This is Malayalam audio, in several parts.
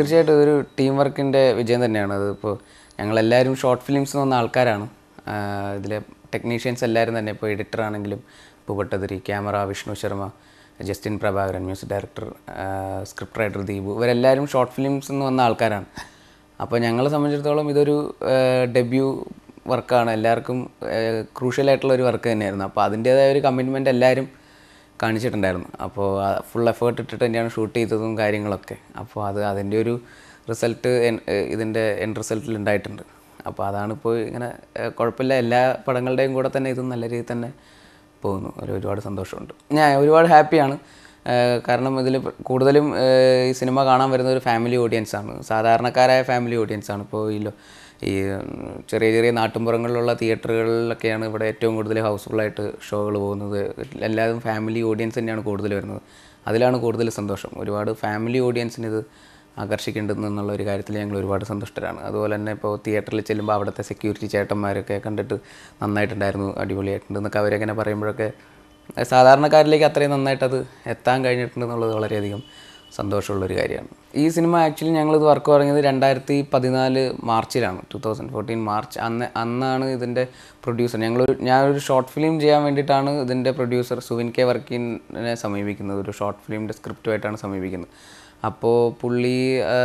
തീർച്ചയായിട്ടും ഇതൊരു ടീം വർക്കിൻ്റെ വിജയം തന്നെയാണ് അതിപ്പോൾ ഞങ്ങളെല്ലാവരും ഷോർട്ട് ഫിലിംസ് വന്ന ആൾക്കാരാണ് ആഹ് ഇതിലെ ടെക്നീഷ്യൻസ് എല്ലാവരും തന്നെ ഇപ്പോൾ എഡിറ്റർ ആണെങ്കിലും പൂവട്ടതിരി camera Vishnu Sharma Justin Prabhakaran music director script writer Deepu ഇവരെല്ലാവരും ഷോർട്ട് ഫിലിംസ് നിന്ന് വന്ന ആൾക്കാരാണ് അപ്പോൾ ഞങ്ങളെ സംബന്ധിച്ചിടത്തോളം ഇതൊരു ഡെബ്യൂ വർക്കാണ് എല്ലാവർക്കും ക്രൂഷ്യലായിട്ടുള്ള ഒരു വർക്ക് തന്നെയായിരുന്നു അപ്പോൾ അതിൻ്റേതായ ഒരു കമ്മിറ്റ്മെൻറ്റ് എല്ലാവരും കാണിച്ചിട്ടുണ്ടായിരുന്നു അപ്പോൾ ഫുൾ എഫേർട്ട് ഇട്ടിട്ട് തന്നെയാണ് ഷൂട്ട് ചെയ്തതും കാര്യങ്ങളൊക്കെ അപ്പോൾ അത് അതിൻ്റെ ഒരു റിസൾട്ട് ഇതിൻ്റെ എൻ റിസൾട്ടിൽ ഉണ്ടായിട്ടുണ്ട് അപ്പോൾ അതാണ് ഇപ്പോൾ ഇങ്ങനെ ഏഹ്, കുഴപ്പമില്ല എല്ലാ പടങ്ങളുടെയും കൂടെ തന്നെ ഇതും നല്ല രീതിയിൽ തന്നെ പോകുന്നു ഒരു ഒരുപാട് സന്തോഷമുണ്ട് ഞാൻ ഒരുപാട് ഹാപ്പിയാണ് ഏഹ്, കാരണം ഇതിൽ കൂടുതലും ഏഹ്, ഈ സിനിമ കാണാൻ വരുന്ന ഒരു ഫാമിലി ഓഡിയൻസ് ആണ് സാധാരണക്കാരായ ഫാമിലി ഓഡിയൻസ് ആണ് ഇപ്പോൾ ഈ ലോ- ഈ ഉം, ചെറിയ ചെറിയ നാട്ടുമ്പുറങ്ങളിലുള്ള തിയേറ്ററുകളിലൊക്കെയാണ് ഇവിടെ ഏറ്റവും കൂടുതൽ ഹൗസ്ഫുള്ളായിട്ട് ഷോകൾ പോകുന്നത് എല്ലാവരും ഫാമിലി ഓഡിയൻസ് തന്നെയാണ് കൂടുതൽ വരുന്നത് അതിലാണ് കൂടുതൽ സന്തോഷം ഒരുപാട് ഫാമിലി ഓഡിയൻസിന് ഇത് ആകർഷിക്കേണ്ടത് എന്നുള്ള ഒരു കാര്യത്തിൽ ഞങ്ങൾ ഒരുപാട് സന്തുഷ്ടരാണ് അതുപോലെ തന്നെ ഇപ്പോൾ തിയേറ്ററിൽ ചെല്ലുമ്പോൾ അവിടുത്തെ സെക്യൂരിറ്റി ചേട്ടന്മാരൊക്കെ കണ്ടിട്ട് നന്നായിട്ടുണ്ടായിരുന്നു അടിപൊളിയായിട്ടുണ്ട് എന്നൊക്കെ അവരങ്ങനെ പറയുമ്പോഴൊക്കെ ഏഹ് സാധാരണക്കാരിലേക്ക് അത്രയും നന്നായിട്ട് അത് എത്താൻ കഴിഞ്ഞിട്ടുണ്ട് എന്നുള്ളത് വളരെയധികം സന്തോഷമുള്ളൊരു കാര്യമാണ് ഈ സിനിമ ആക്ച്വലി ഞങ്ങളിത് വർക്ക് തുടങ്ങിയത് രണ്ടായിരത്തി പതിനാല് മാർച്ചിലാണ് ടു തൗസൻഡ് ഫോർട്ടീൻ മാർച്ച് അന്ന് അന്നാണ് ഇതിൻ്റെ പ്രൊഡ്യൂസർ ഞങ്ങളൊരു ഞാനൊരു ഷോർട്ട് ഫിലിം ചെയ്യാൻ വേണ്ടിയിട്ടാണ് ഇതിൻ്റെ പ്രൊഡ്യൂസർ സുവിൻ കെ വർക്കിനെ സമീപിക്കുന്നത് ഒരു ഷോർട്ട് ഫിലിമിൻ്റെ സ്ക്രിപ്റ്റുമായിട്ടാണ് സമീപിക്കുന്നത് അപ്പോൾ പുള്ളി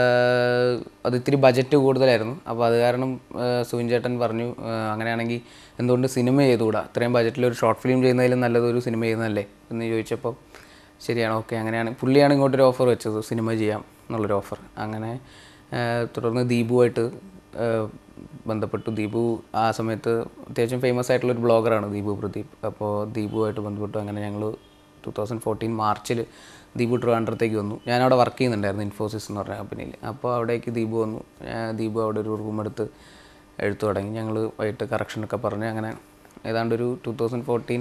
ആഹ്, അത് ഇത്തിരി ബജറ്റ് കൂടുതലായിരുന്നു അപ്പോൾ അത് കാരണം ആഹ്, സുവിൻ ചേട്ടൻ പറഞ്ഞു ആഹ്, അങ്ങനെയാണെങ്കിൽ എന്തുകൊണ്ട് സിനിമ ചെയ്തുകൂടാ അത്രയും ബജറ്റിൽ ഒരു ഷോർട്ട് ഫിലിം ചെയ്യുന്നതിലും നല്ലത് ഒരു സിനിമ ചെയ്യുന്നതല്ലേ എന്ന് ചോദിച്ചപ്പോൾ ശരിയാണ് ഓക്കെ അങ്ങനെയാണ് പുള്ളിയാണ് ഇങ്ങോട്ടൊരു ഓഫർ വെച്ചത് സിനിമ ചെയ്യാം എന്നുള്ളൊരു ഓഫർ അങ്ങനെ ആഹ്, തുടർന്ന് ദീപുവായിട്ട് ആഹ്, ബന്ധപ്പെട്ടു ദീപു ആ സമയത്ത് അത്യാവശ്യം ഫേമസ് ആയിട്ടുള്ള ഒരു ബ്ലോഗറാണ് ദീപു പ്രദീപ് അപ്പോൾ ദീപുവായിട്ട് ബന്ധപ്പെട്ടു അങ്ങനെ ഞങ്ങൾ ടു തൗസൻഡ് ഫോർട്ടീൻ മാർച്ചിൽ ദീപു ട്രിവാൻഡ്രത്തേക്ക് വന്നു ഞാൻ അവിടെ വർക്ക് ചെയ്യുന്നുണ്ടായിരുന്നു ഇൻഫോസിസ് എന്ന് പറഞ്ഞ കമ്പനിയിൽ അപ്പോൾ അവിടേക്ക് ദീപു വന്നു ഞാൻ ദീപു അവിടെ ഒരു റൂം എടുത്ത് എഴുത്തു തുടങ്ങി ഞങ്ങൾ വൈകിട്ട് കറക്ഷനൊക്കെ പറഞ്ഞ് അങ്ങനെ ഏതാണ്ട് ഒരു ടു തൗസൻഡ് ഫോർട്ടീൻ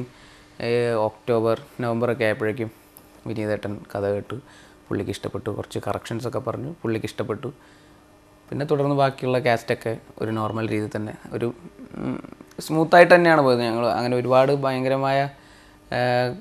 ഒക്ടോബർ നവംബറൊക്കെ ആയപ്പോഴേക്കും വിനീതേട്ടൻ കഥ കേട്ടു പുള്ളിക്ക് ഇഷ്ടപ്പെട്ടു കുറച്ച് കറക്ഷൻസ് ഒക്കെ പറഞ്ഞു പുള്ളിക്ക് ഇഷ്ടപ്പെട്ടു പിന്നെ തുടർന്ന് ബാക്കിയുള്ള കാസ്റ്റൊക്കെ ഒരു നോർമൽ രീതിയിൽ തന്നെ ഒരു സ്മൂത്തായിട്ട് തന്നെയാണ് പോയത് ഞങ്ങൾ അങ്ങനെ ഒരുപാട് ഭയങ്കരമായ ആ,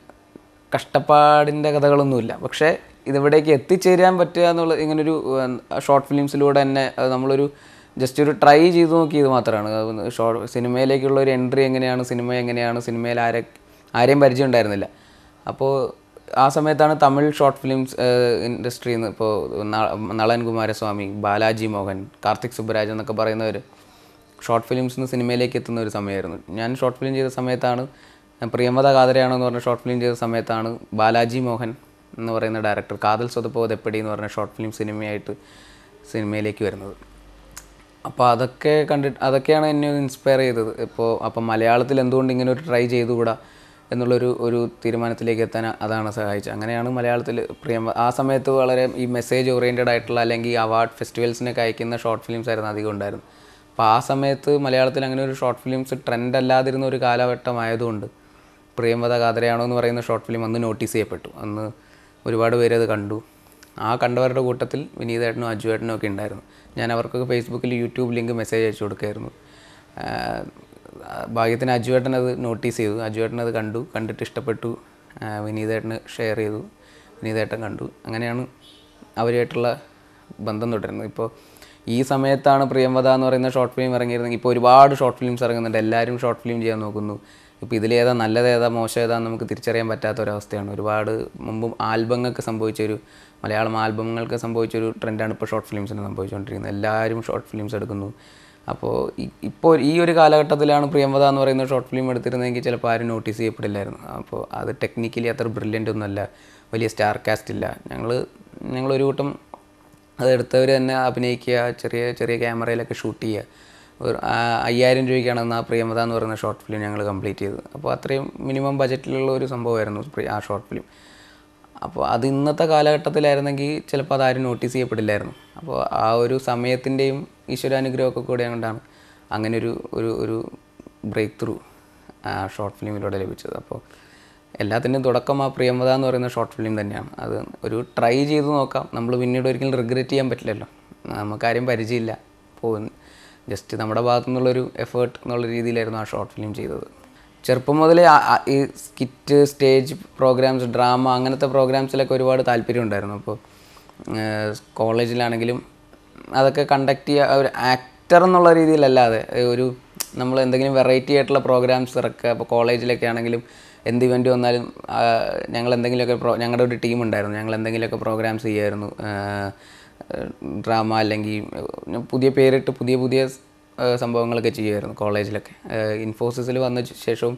കഷ്ടപ്പാടിൻ്റെ കഥകളൊന്നുമില്ല പക്ഷേ ഇതിവിടേക്ക് എത്തിച്ചേരാൻ പറ്റുക എന്നുള്ള ഇങ്ങനൊരു ഷോർട്ട് ഫിലിംസിലൂടെ തന്നെ അത് നമ്മളൊരു ജസ്റ്റ് ഒരു ട്രൈ ചെയ്ത് നോക്കിയത് മാത്രമാണ് ഷോർട്ട് സിനിമയിലേക്കുള്ള ഒരു എൻട്രി എങ്ങനെയാണ് സിനിമ എങ്ങനെയാണ് സിനിമയിൽ ആരെ ആരെയും പരിചയം ഉണ്ടായിരുന്നില്ല അപ്പോൾ ആ സമയത്താണ് തമിഴ് ഷോർട്ട് ഫിലിംസ് ഇൻഡസ്ട്രിയിൽ നിന്ന് ഇപ്പോൾ നളൻ കുമാരസ്വാമി ബാലാജി മോഹൻ കാർത്തിക് സുബ്ബരാജ് എന്നൊക്കെ പറയുന്നവർ ഷോർട്ട് ഫിലിംസിൽ നിന്ന് സിനിമയിലേക്ക് എത്തുന്ന ഒരു സമയമായിരുന്നു ഞാൻ ഷോർട്ട് ഫിലിം ചെയ്ത സമയത്താണ് പ്രിയമത കാതരയാണോ എന്ന് പറഞ്ഞ ഷോർട്ട് ഫിലിം ചെയ്ത സമയത്താണ് ബാലാജി മോഹൻ എന്ന് പറയുന്ന ഡയറക്ടർ കാതൽ സ്വതപ്പോ തെപ്പടി എന്ന് പറഞ്ഞ ഷോർട്ട് ഫിലിം സിനിമയായിട്ട് സിനിമയിലേക്ക് വരുന്നത് അപ്പോൾ അതൊക്കെ കണ്ടിട്ട് അതൊക്കെയാണ് എന്നെ ഇൻസ്പയർ ചെയ്തത് ഇപ്പോൾ അപ്പം മലയാളത്തിൽ എന്തുകൊണ്ട് ഇങ്ങനെ ഒരു ട്രൈ ചെയ്തുകൂടാ എന്നുള്ളൊരു ഒരു തീരുമാനത്തിലേക്ക് എത്താൻ അതാണ് സഹായിച്ചത് അങ്ങനെയാണ് മലയാളത്തിൽ പ്രിയം ആ സമയത്ത് വളരെ ഈ മെസ്സേജ് ഓറിയൻറ്റഡ് ആയിട്ടുള്ള അല്ലെങ്കിൽ അവാർഡ് ഫെസ്റ്റിവൽസിനൊക്കെ അയക്കുന്ന ഷോർട്ട് ഫിലിംസ് ആയിരുന്നു അധികം ഉണ്ടായിരുന്നു അപ്പോൾ ആ സമയത്ത് മലയാളത്തിൽ അങ്ങനെ ഒരു ഷോർട്ട് ഫിലിംസ് ട്രെൻഡ് അല്ലാതിരുന്ന ഒരു കാലഘട്ടമായതുകൊണ്ട് പ്രിയമത കാതരയാണോ എന്ന് പറയുന്ന ഷോർട്ട് ഫിലിം അന്ന് നോട്ടീസ് ചെയ്യപ്പെട്ടു അന്ന് ഒരുപാട് പേര് അത് കണ്ടു ആ കണ്ടവരുടെ കൂട്ടത്തിൽ വിനീതേട്ടനും അജുവേട്ടനും ഒക്കെ ഉണ്ടായിരുന്നു ഞാൻ അവർക്കൊക്കെ ഫേസ്ബുക്കിൽ യൂട്യൂബ് ലിങ്ക് മെസ്സേജ് അയച്ചു കൊടുക്കായിരുന്നു ആഹ് ഭാഗ്യത്തിന് അജുവേട്ടൻ അത് നോട്ടീസ് ചെയ്തു അജുവേട്ടൻ അത് കണ്ടു കണ്ടിട്ട് ഇഷ്ടപ്പെട്ടു ആഹ് വിനീതേട്ടന് ഷെയർ ചെയ്തു വിനീതേട്ടൻ കണ്ടു അങ്ങനെയാണ് അവരുമായിട്ടുള്ള ബന്ധം തുടരുന്നത് ഇപ്പോൾ ഈ സമയത്താണ് പ്രിയംവദ എന്ന് പറയുന്ന ഷോർട്ട് ഫിലിം ഇറങ്ങിയിരുന്നെങ്കിൽ ഇപ്പോൾ ഒരുപാട് ഷോർട്ട് ഫിലിംസ് ഇറങ്ങുന്നുണ്ട് എല്ലാവരും ഷോർട്ട് ഫിലിം ചെയ്യാൻ നോക്കുന്നു ഇപ്പോൾ ഇതിലേതാ നല്ലത് ഏതാ മോശം ഏതാന്ന് നമുക്ക് തിരിച്ചറിയാൻ പറ്റാത്ത ഒരവസ്ഥയാണ് ഒരുപാട് മുമ്പും ആൽബങ്ങൾക്ക് സംഭവിച്ചൊരു മലയാളം ആൽബങ്ങൾക്ക് സംഭവിച്ചൊരു ട്രെൻഡാണ് ഇപ്പോൾ ഷോർട്ട് ഫിലിംസിന് സംഭവിച്ചുകൊണ്ടിരിക്കുന്നത് എല്ലാവരും ഷോർട്ട് ഫിലിംസ് എടുക്കുന്നു അപ്പോൾ ഈ- ഇപ്പോൾ ഈ ഒരു കാലഘട്ടത്തിലാണ് പ്രിയംവദ എന്ന് പറയുന്ന ഷോർട്ട് ഫിലിം എടുത്തിരുന്നെങ്കിൽ ചിലപ്പോൾ ആരും നോട്ടീസ് ചെയ്യപ്പെടില്ലായിരുന്നു അപ്പോൾ അത് ടെക്നിക്കലി അത്ര ബ്രില്യൻ്റ് ഒന്നുമല്ല വലിയ സ്റ്റാർ കാസ്റ്റ് ഇല്ല ഞങ്ങൾ ഞങ്ങളൊരു കൂട്ടം അത് എടുത്തവർ തന്നെ അഭിനയിക്കുക ചെറിയ ചെറിയ ക്യാമറയിലൊക്കെ ഷൂട്ട് ചെയ്യുക ഒരു ആ, അയ്യായിരം രൂപയ്ക്കാണ് അന്ന് ആ പ്രിയമത എന്ന് പറയുന്ന ഷോർട്ട് ഫിലിം ഞങ്ങൾ കംപ്ലീറ്റ് ചെയ്തത് അപ്പോൾ അത്രയും മിനിമം ബജറ്റിലുള്ള ഒരു സംഭവമായിരുന്നു പ്രി- ആ ഷോർട്ട് ഫിലിം അപ്പോൾ അത് ഇന്നത്തെ കാലഘട്ടത്തിലായിരുന്നെങ്കിൽ ചിലപ്പോൾ അതാരും നോട്ടീസ് ചെയ്യപ്പെടില്ലായിരുന്നു അപ്പോൾ ആ ഒരു സമയത്തിൻ്റെയും ഈശ്വരാനുഗ്രഹമൊക്കെ കൂടെ കൊണ്ടാണ് അങ്ങനെ ഒരു ഒരു ഒരു ബ്രേക്ക് ത്രൂ ആ ഷോർട്ട് ഫിലിമിലൂടെ ലഭിച്ചത് അപ്പോൾ എല്ലാത്തിൻ്റെയും തുടക്കം ആ പ്രിയമത എന്ന് പറയുന്ന ഷോർട്ട് ഫിലിം തന്നെയാണ് അത് ഒരു ട്രൈ ചെയ്ത് നോക്കാം നമ്മൾ പിന്നീട് ഒരിക്കലും റിഗ്രറ്റ് ചെയ്യാൻ പറ്റില്ലല്ലോ നമുക്കാരും പരിചയമില്ല പോകുന്നു ജസ്റ്റ് നമ്മുടെ ഭാഗത്തു നിന്നുള്ളൊരു എഫേർട്ട് എന്നുള്ള രീതിയിലായിരുന്നു ആ ഷോർട്ട് ഫിലിം ചെയ്തത് ചെറുപ്പം മുതലേ ആ- ആ ഈ സ്കിറ്റ് സ്റ്റേജ് പ്രോഗ്രാംസ് ഡ്രാമ അങ്ങനത്തെ പ്രോഗ്രാംസിലൊക്കെ ഒരുപാട് താല്പര്യം ഉണ്ടായിരുന്നു അപ്പോൾ കോളേജിലാണെങ്കിലും അതൊക്കെ കണ്ടക്ട് ചെയ്യുക ഒരു ആക്ടർ എന്നുള്ള രീതിയിലല്ലാതെ ഒരു നമ്മൾ എന്തെങ്കിലും വെറൈറ്റി ആയിട്ടുള്ള പ്രോഗ്രാംസ് ഇറക്കുക ഇപ്പോൾ കോളേജിലൊക്കെ ആണെങ്കിലും എന്ത് ഇവൻറ്റ് വന്നാലും ആ, ഞങ്ങൾ എന്തെങ്കിലുമൊക്കെ പ്രോ ഞങ്ങളുടെ ഒരു ടീം ഉണ്ടായിരുന്നു ഞങ്ങൾ എന്തെങ്കിലുമൊക്കെ പ്രോഗ്രാംസ് ചെയ്യുമായിരുന്നു ഡ്രാമ അല്ലെങ്കിൽ ഏഹ്, പുതിയ പേരിട്ട് പുതിയ പുതിയ ഏഹ്, സംഭവങ്ങളൊക്കെ ചെയ്യുമായിരുന്നു കോളേജിലൊക്കെ ഇൻഫോസിസിൽ വന്ന ശേഷവും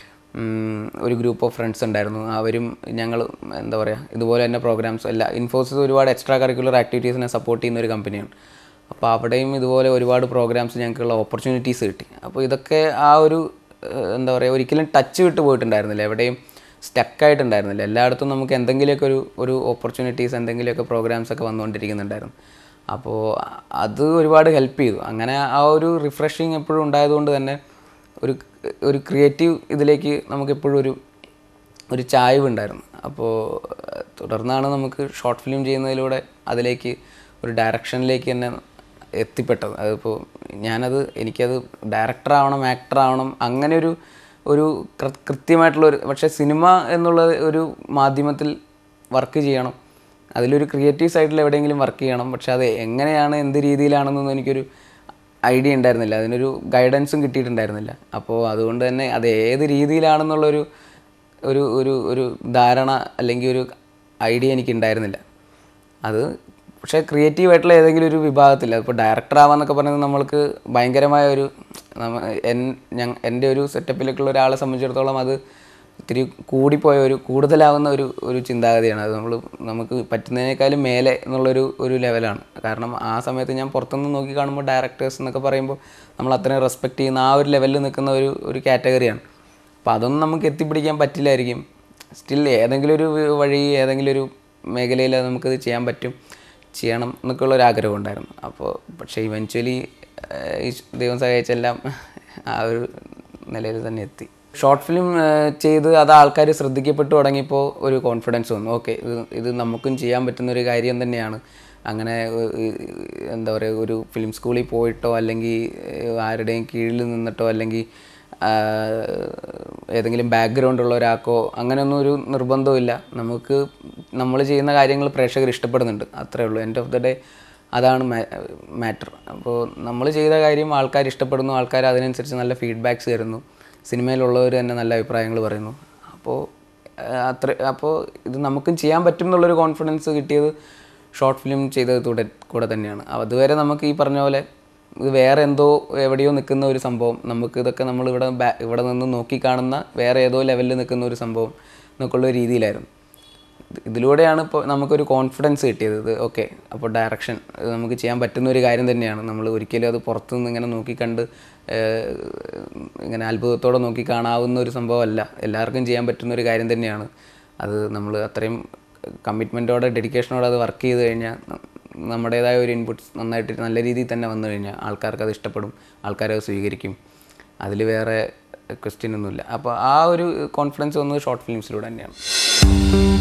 ഉം, ഒരു ഗ്രൂപ്പ് ഓഫ് ഫ്രണ്ട്സ് ഉണ്ടായിരുന്നു അവരും ഞങ്ങൾ എന്താ പറയുക ഇതുപോലെ തന്നെ പ്രോഗ്രാംസ് എല്ലാ ഇൻഫോസിസ് ഒരുപാട് എക്സ്ട്രാ കരിക്കുലർ ആക്ടിവിറ്റീസിനെ സപ്പോർട്ട് ചെയ്യുന്ന ഒരു കമ്പനിയാണ് അപ്പോൾ അവിടെയും ഇതുപോലെ ഒരുപാട് പ്രോഗ്രാംസ് ഞങ്ങൾക്കുള്ള ഓപ്പർച്യൂണിറ്റീസ് കിട്ടി അപ്പോൾ ഇതൊക്കെ ആ ഒരു ഏഹ്, എന്താ പറയുക ഒരിക്കലും ടച്ച് വിട്ട് പോയിട്ടുണ്ടായിരുന്നില്ല എവിടെയും സ്റ്റക്കായിട്ടുണ്ടായിരുന്നില്ല എല്ലായിടത്തും നമുക്ക് എന്തെങ്കിലുമൊക്കെ ഒരു ഒരു ഓപ്പർച്യൂണിറ്റീസ് എന്തെങ്കിലുമൊക്കെ പ്രോഗ്രാംസ് ഒക്കെ വന്നുകൊണ്ടിരിക്കുന്നുണ്ടായിരുന്നു അപ്പോൾ അത് ഒരുപാട് ഹെൽപ്പ് ചെയ്തു അങ്ങനെ ആ ഒരു റിഫ്രഷിങ് എപ്പോഴും ഉണ്ടായതുകൊണ്ട് തന്നെ ഒരു ഒരു ക്രിയേറ്റീവ് ഇതിലേക്ക് നമുക്ക് എപ്പോഴും ഒരു ഒരു ചായ്വ് ഉണ്ടായിരുന്നു അപ്പോൾ തുടർന്നാണ് നമുക്ക് ഷോർട്ട് ഫിലിം ചെയ്യുന്നതിലൂടെ അതിലേക്ക് ഒരു ഡയറക്ഷനിലേക്ക് തന്നെ എത്തിപ്പെട്ടത് അതിപ്പോൾ ഞാനത് എനിക്കത് ഡയറക്ടർ ആവണം ആക്ടർ ആവണം അങ്ങനെ ഒരു ഒരു കൃ- കൃത്യമായിട്ടുള്ള ഒരു പക്ഷേ സിനിമ എന്നുള്ള ഒരു മാധ്യമത്തിൽ വർക്ക് ചെയ്യണം അതിലൊരു ക്രിയേറ്റീവ് സൈഡിൽ എവിടെയെങ്കിലും വർക്ക് ചെയ്യണം പക്ഷെ അത് എങ്ങനെയാണ് എന്ത് രീതിയിലാണെന്നൊന്നും എനിക്കൊരു ഐഡിയ ഉണ്ടായിരുന്നില്ല അതിനൊരു ഗൈഡൻസും കിട്ടിയിട്ടുണ്ടായിരുന്നില്ല അപ്പോൾ അതുകൊണ്ട് തന്നെ അത് ഏത് രീതിയിലാണെന്നുള്ളൊരു ഒരു ഒരു ഒരു ധാരണ അല്ലെങ്കിൽ ഒരു ഐഡിയ എനിക്ക് ഉണ്ടായിരുന്നില്ല അത് പക്ഷേ ക്രിയേറ്റീവ് ആയിട്ടുള്ള ഏതെങ്കിലും ഒരു വിഭാഗത്തിൽ ഇപ്പോൾ ഡയറക്ടർ ആവാന്നൊക്കെ പറയുന്നത് നമ്മൾക്ക് ഭയങ്കരമായ ഒരു നമ്മ എൻ ഞ- എൻ്റെ ഒരു സെറ്റപ്പിലേക്കുള്ള ഒരാളെ സംബന്ധിച്ചിടത്തോളം അത് ഇത്തിരി കൂടിപ്പോയ ഒരു കൂടുതലാവുന്ന ഒരു ഒരു ചിന്താഗതിയാണ് അത് നമ്മൾ നമുക്ക് പറ്റുന്നതിനേക്കാളും മേലെ എന്നുള്ളൊരു ഒരു ലെവലാണ് കാരണം ആ സമയത്ത് ഞാൻ പുറത്തുനിന്ന് നോക്കി കാണുമ്പോൾ ഡയറക്ടേഴ്സ് എന്നൊക്കെ പറയുമ്പോൾ നമ്മൾ അത്രയും റെസ്പെക്റ്റ് ചെയ്യുന്ന ആ ഒരു ലെവലിൽ നിൽക്കുന്ന ഒരു ഒരു കാറ്റഗറിയാണ് അപ്പോൾ അതൊന്നും നമുക്ക് എത്തിപ്പിടിക്കാൻ പറ്റില്ലായിരിക്കും സ്റ്റിൽ ഏതെങ്കിലും ഒരു വഴി ഏതെങ്കിലും ഒരു മേഖലയിൽ നമുക്കത് ചെയ്യാൻ പറ്റും ചെയ്യണം എന്നൊക്കെയുള്ള ഒരു ആഗ്രഹം ഉണ്ടായിരുന്നു അപ്പോൾ പക്ഷേ ഇവൻച്വലി ദൈവം സഹായിച്ചെല്ലാം ആ ഒരു നിലയിൽ തന്നെ എത്തി ഷോർട്ട് ഫിലിം ചെയ്ത് അത് ആൾക്കാർ ശ്രദ്ധിക്കപ്പെട്ടു തുടങ്ങിയപ്പോൾ ഒരു കോൺഫിഡൻസ് വന്നു ഓക്കെ ഇത് ഇത് നമുക്കും ചെയ്യാൻ പറ്റുന്ന ഒരു കാര്യം തന്നെയാണ് അങ്ങനെ ഏഹ്, എന്താ പറയുക ഒരു ഫിലിം സ്കൂളിൽ പോയിട്ടോ അല്ലെങ്കിൽ ഏഹ്, ആരുടെയും കീഴിൽ നിന്നിട്ടോ അല്ലെങ്കിൽ ആഹ്, ഏതെങ്കിലും ബാക്ക്ഗ്രൗണ്ട് ഉള്ള ഒരാൾക്കോ അങ്ങനെയൊന്നും ഒരു നിർബന്ധമില്ല നമുക്ക് നമ്മൾ ചെയ്യുന്ന കാര്യങ്ങൾ പ്രേക്ഷകർ ഇഷ്ടപ്പെടുന്നുണ്ട് അത്രേ ഉള്ളൂ എൻഡ് ഓഫ് ദ ഡേ അതാണ് മാറ്റർ അപ്പോൾ നമ്മൾ ചെയ്ത കാര്യം ആൾക്കാർ ഇഷ്ടപ്പെടുന്നു ആൾക്കാർ അതിനനുസരിച്ച് നല്ല ഫീഡ്ബാക്ക്സ് തരുന്നു സിനിമയിലുള്ളവർ തന്നെ നല്ല അഭിപ്രായങ്ങൾ പറയുന്നു അപ്പോൾ ആഹ്, അത്ര അപ്പോൾ ഇത് നമുക്കും ചെയ്യാൻ പറ്റും എന്നുള്ളൊരു കോൺഫിഡൻസ് കിട്ടിയത് ഷോർട്ട് ഫിലിം ചെയ്തത് കൂടെ കൂടെ തന്നെയാണ് അതുവരെ നമുക്ക് ഈ പറഞ്ഞ പോലെ ഇത് വേറെ എന്തോ എവിടെയോ നിൽക്കുന്ന ഒരു സംഭവം നമുക്ക് ഇതൊക്കെ നമ്മൾ ഇവിടെ ബാ- ഇവിടെ നിന്ന് നോക്കി കാണുന്ന വേറെ ഏതോ ലെവലിൽ നിൽക്കുന്ന ഒരു സംഭവം എന്നൊക്കെയുള്ള ഒരു രീതിയിലായിരുന്നു ഇത് ഇതിലൂടെയാണ് ഇപ്പോൾ നമുക്കൊരു കോൺഫിഡൻസ് കിട്ടിയത് ഇത് ഓക്കെ അപ്പോൾ ഡയറക്ഷൻ ഇത് നമുക്ക് ചെയ്യാൻ പറ്റുന്ന ഒരു കാര്യം തന്നെയാണ് നമ്മൾ ഒരിക്കലും അത് പുറത്തുനിന്ന് ഇങ്ങനെ നോക്കിക്കണ്ട് ഏഹ്, ഇങ്ങനെ അത്ഭുതത്തോടെ നോക്കി കാണാവുന്ന ഒരു സംഭവമല്ല എല്ലാവർക്കും ചെയ്യാൻ പറ്റുന്ന ഒരു കാര്യം തന്നെയാണ് അത് നമ്മൾ അത്രയും കമ്മിറ്റ്മെൻറ്റോടെ ഡെഡിക്കേഷനോടെ അത് വർക്ക് ചെയ്ത് കഴിഞ്ഞാൽ ന- നമ്മുടേതായ ഒരു ഇൻപുട്സ് നന്നായിട്ട് നല്ല രീതിയിൽ തന്നെ വന്നു കഴിഞ്ഞാൽ ആൾക്കാർക്ക് അത് ഇഷ്ടപ്പെടും ആൾക്കാരത് സ്വീകരിക്കും അതിൽ വേറെ ക്വസ്റ്റ്യൻ ഒന്നുമില്ല അപ്പോൾ ആ ഒരു കോൺഫിഡൻസ് വന്നത് ഷോർട്ട് ഫിലിംസിലൂടെ തന്നെയാണ്